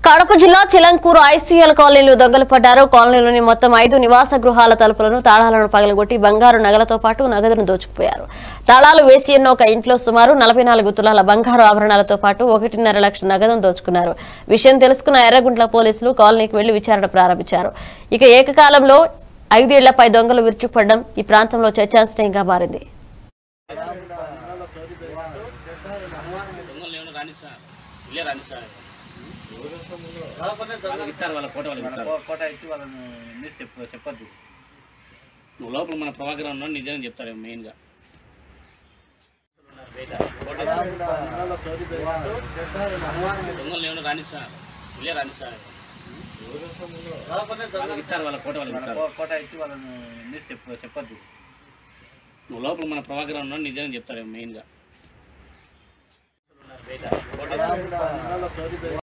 కడప జిల్లా చిలంకూరు ఐసీఎల్ కాలనీలో దొంగలు పడ్డారు కాలనీలోని మొత్తం ఐదు నివాస గృహాల తలుపులను తాళాలను పగలగొట్టి బంగారు నగలతో పాటు నగదును దోచుకుపోయారు తాళాలు వేసి ఉన్న ఒక ఇంట్లో సుమారు నలభై నాలుగు తులాల బంగారు ఆభరణాలతో పాటు ఒకటిన్నర లక్షల నగదును దోచుకున్నారు విషయం తెలుసుకున్న ఎర్రగుంట్ల పోలీసులు కాలనీకి వెళ్లి విచారణ ప్రారంభించారు ఇక ఏకకాలంలో ఐదేళ్లపై దొంగలు విరుచుకుపడడం ఈ ప్రాంతంలో చర్చాంశనీయంగా మారింది దొంగలు ఏమైనా రాని సార్ ఇల్లే రాని సార్ వాళ్ళకి ఇచ్చారు వాళ్ళ ఫోటో వాళ్ళకి ఇచ్చారు ఫోటో ఇచ్చి వాళ్ళని మీరు చెప్ప చెప్పొద్దు నువ్వు లోపల మన ప్రభాకర్ ఉన్నాడు నిజంగా చెప్తాడు మెయిన్గా దొంగలు ఏమైనా రాని సార్ ఇల్లే రాని సార్ వాళ్ళకి ఇచ్చారు వాళ్ళ ఫోటో వాళ్ళకి ఇచ్చారు ఫోటో ఇచ్చి వాళ్ళని మీరు చెప్ప చెప్పొద్దు నువ్వు లోపల మన ప్రభాకర్ ఉన్నాడు నిజంగా చెప్తాడు మెయిన్గా